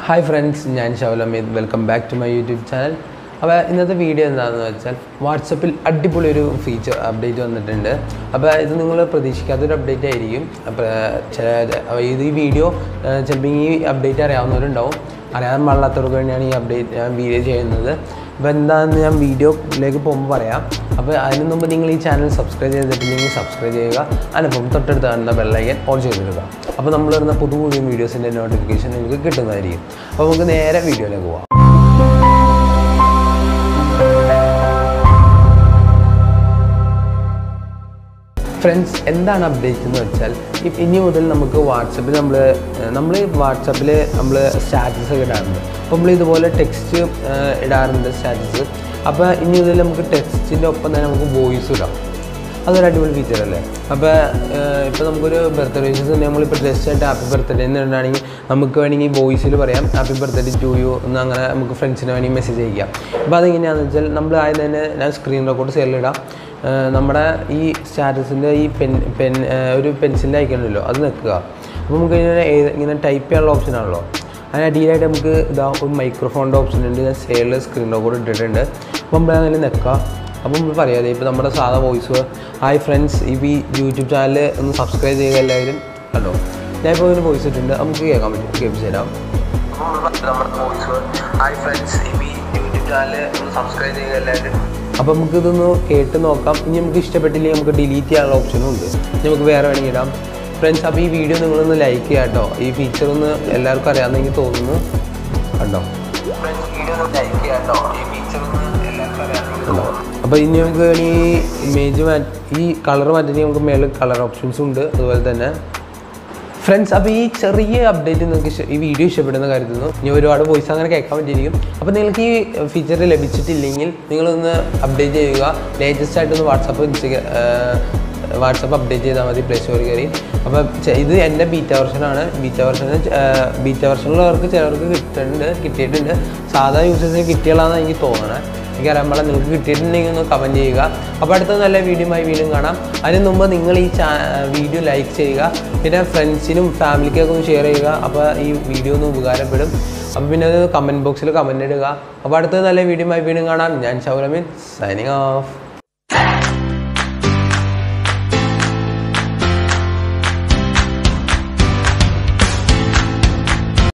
hi friends ഞാൻ ഷവലമീദ് welcome back to my YouTube channel അപ്പോൾ ഇന്നത്തെ വീഡിയോ എന്താണെന്ന് വെച്ചാൽ വാട്സപ്പിൽ അടിപൊളി ഒരു ഫീച്ചർ അപ്ഡേറ്റ് വന്നിട്ടുണ്ട് അപ്പോൾ ഇത് നിങ്ങൾ പ്രതീക്ഷിക്കാത്തൊരു അപ്ഡേറ്റ് ആയിരിക്കും അപ്പോൾ ചില അപ്പോൾ ഇത് ഈ വീഡിയോ ചിലപ്പോൾ ഈ അപ്ഡേറ്റ് അറിയാവുന്നവരുണ്ടാവും അറിയാൻ പാടില്ലാത്തവർക്ക് വേണ്ടിയാണ് ഈ അപ്ഡേറ്റ് ഞാൻ വീഡിയോ ചെയ്യുന്നത് അപ്പോൾ എന്താണെന്ന് ഞാൻ വീഡിയോയിലേക്ക് പോകുമ്പോൾ പറയാം അപ്പോൾ അതിന് മുമ്പ് നിങ്ങൾ ഈ ചാനൽ സബ്സ്ക്രൈബ് ചെയ്തിട്ടില്ലെങ്കിൽ സബ്സ്ക്രൈബ് ചെയ്യുക അതിനൊപ്പം തൊട്ടടുത്ത് കാണുന്ന ബെല്ലൈക്കൻ ഓൺ ചെയ്തിടുക അപ്പോൾ നമ്മൾ വരുന്ന പുതു പുതിയ വീഡിയോസിൻ്റെ നോട്ടിഫിക്കേഷൻ നിങ്ങൾക്ക് കിട്ടുന്നതായിരിക്കും അപ്പോൾ നമുക്ക് നേരെ വീഡിയോയിലേക്ക് പോകാം ഫ്രണ്ട്സ് എന്താണ് അപ്ഡേറ്റ് എന്ന് വെച്ചാൽ ഇ- ഇനി മുതൽ നമുക്ക് വാട്സപ്പിൽ നമ്മൾ നമ്മൾ വാട്സപ്പിൽ നമ്മൾ സ്റ്റാറ്റസ് ഒക്കെ ഇടാറുണ്ട് അപ്പോൾ നമ്മൾ ഇതുപോലെ ടെക്സ്റ്റ് ഇടാറുണ്ട് സ്റ്റാറ്റസ് അപ്പോൾ ഇനി മുതൽ നമുക്ക് ടെക്സ്റ്റിൻ്റെ ഒപ്പം തന്നെ നമുക്ക് വോയിസ് ഇടാം അതൊരു അടിപൊളി ഫീച്ചർ അല്ലേ അപ്പോൾ ഇപ്പോൾ നമുക്കൊരു ബർത്ത്ഡേ വിഷസ് ഉണ്ടെങ്കിൽ നമ്മളിപ്പോൾ ജസ്റ്റ് ആയിട്ട് ഹാപ്പി ബർത്ത്ഡേ എന്ന് ഇടുകയാണെങ്കിൽ നമുക്ക് വേണമെങ്കിൽ വോയിസിൽ പറയാം ഹാപ്പി ബർത്ത്ഡേ ടു യു എന്ന് അങ്ങനെ നമുക്ക് ഫ്രണ്ട്സിന് വേണമെങ്കിൽ മെസ്സേജ് അയക്കാം അപ്പോൾ അതെങ്ങനെയാണെന്ന് വെച്ചാൽ നമ്മൾ ആദ്യം തന്നെ ഞാൻ സ്ക്രീൻ റെക്കോർഡ് സെല്ലിടാം ഏഹ് നമ്മുടെ ഈ സ്റ്റാറ്റസിൻ്റെ ഈ പെൻ പെൻ ഏഹ് ഒരു പെൻസിലിൻ്റെ ഐക്കണല്ലോ അത് നിൽക്കുക അപ്പോൾ നമുക്ക് ഇങ്ങനെ ഏത് ഇങ്ങനെ ടൈപ്പ് ചെയ്യാനുള്ള ഓപ്ഷൻ ആണല്ലോ അതിന് അടിയിലായിട്ട് നമുക്ക് ഇതാ ഒരു മൈക്രോഫോണിൻ്റെ ഓപ്ഷൻ ഉണ്ട് ഞാൻ സൈഡിൽ സ്ക്രീൻ റെക്കോർഡ് ഇട്ടിട്ടുണ്ട് അപ്പോൾ നമ്മൾ അങ്ങനെ നിൽക്കുക അപ്പോൾ നമ്മൾ പറയാതെ ഇപ്പോൾ നമ്മുടെ സാധാ വോയിസ് ഹായ് ഫ്രണ്ട്സ് ഈ ഈ യൂട്യൂബ് ചാനൽ ഒന്ന് സബ്സ്ക്രൈബ് ചെയ്യുക എല്ലാവരും കണ്ടോ ഞാൻ ഇപ്പോൾ ഒരു വോയിസ് ഇട്ടിട്ടുണ്ട് നമുക്ക് കേൾക്കാൻ പറ്റും കേൾപ്പിച്ച് തരാം നമ്മുടെ വോയിസ് ഹായ് ഫ്രണ്ട്സ് ഈ യൂട്യൂബ് ചാനൽ ഒന്ന് സബ്സ്ക്രൈബ് ചെയ്യുക എല്ലാവരും അപ്പോൾ നമുക്ക് ഇതൊന്ന് കേട്ട് നോക്കാം ഇനി നമുക്ക് ഇഷ്ടപ്പെട്ടില്ലെങ്കിൽ നമുക്ക് ഡിലീറ്റ് ചെയ്യാനുള്ള ഓപ്ഷനും ഉണ്ട് ഇനി നമുക്ക് വേറെ വേണമെങ്കിൽ ഇടാം ഫ്രണ്ട്സ് അപ്പോൾ ഈ വീഡിയോ നിങ്ങളൊന്ന് ലൈക്ക് ചെയ്യാം കേട്ടോ ഈ ഫീച്ചർ ഒന്ന് എല്ലാവർക്കും അറിയാമെന്ന് എനിക്ക് തോന്നുന്നു കണ്ടോ കണ്ടോ അപ്പോൾ ഇനി നമുക്ക് ഈ ഇമേജ് മാറ്റി ഈ കളർ മാറ്റി നമുക്ക് മേളിൽ കളർ ഓപ്ഷൻസും ഉണ്ട് അതുപോലെ തന്നെ ഫ്രണ്ട്സ് അപ്പോൾ ഈ ചെറിയ അപ്ഡേറ്റ് നിങ്ങൾക്ക് ഇഷ്ട- ഈ വീഡിയോ ഇഷ്ടപ്പെടുന്ന കരുതുന്നു ഇനി ഒരുപാട് വോയിസ് അങ്ങനെ കേൾക്കാൻ പറ്റിയിരിക്കും അപ്പോൾ നിങ്ങൾക്ക് ഈ ഫീച്ചർ ലഭിച്ചിട്ടില്ലെങ്കിൽ നിങ്ങളൊന്ന് അപ്ഡേറ്റ് ചെയ്യുക ലേറ്റസ്റ്റ് ആയിട്ടൊന്ന് വാട്സപ്പ് ഇൻസ്റ്റഗ്രാ വാട്സപ്പ് അപ്ഡേറ്റ് ചെയ്താൽ മതി പ്ലേ സ്റ്റോറിൽ കയറി അപ്പോൾ ചെ- ഇത് എൻ്റെ ബീറ്റ വെർഷനാണ് ബീറ്റ വെർഷന് ബീറ്റ വെർഷനിലുള്ളവർക്ക് ചിലർക്ക് കിട്ടുന്നുണ്ട് കിട്ടിയിട്ടുണ്ട് സാധാ യൂസേഴ്സിന് കിട്ടിയുള്ളതെന്ന് എനിക്ക് തോന്നണേ എനിക്ക് അറിയാൻ പാടില്ല നിങ്ങൾക്ക് കിട്ടിയിട്ടുണ്ടെങ്കിൽ ഒന്ന് കമൻറ്റ് ചെയ്യുക അപ്പോൾ അടുത്ത നല്ല വീഡിയോയുമായി വീണ്ടും കാണാം അതിന് മുമ്പ് നിങ്ങൾ ഈ ചാ വീഡിയോ ലൈക്ക് ചെയ്യുക പിന്നെ ഫ്രണ്ട്സിനും ഫാമിലിക്കൊക്കെ ഒന്ന് ഷെയർ ചെയ്യുക അപ്പോൾ ഈ വീഡിയോ ഒന്ന് ഉപകാരപ്പെടും അപ്പോൾ പിന്നെ അത് കമൻറ്റ് ബോക്സിൽ കമൻറ്റ് ഇടുക അപ്പോൾ അടുത്ത നല്ല വീഡിയോയുമായി വീണ്ടും കാണാം ഞാൻ ഷൗറമിൻ സൈനിങ് ഓഫ്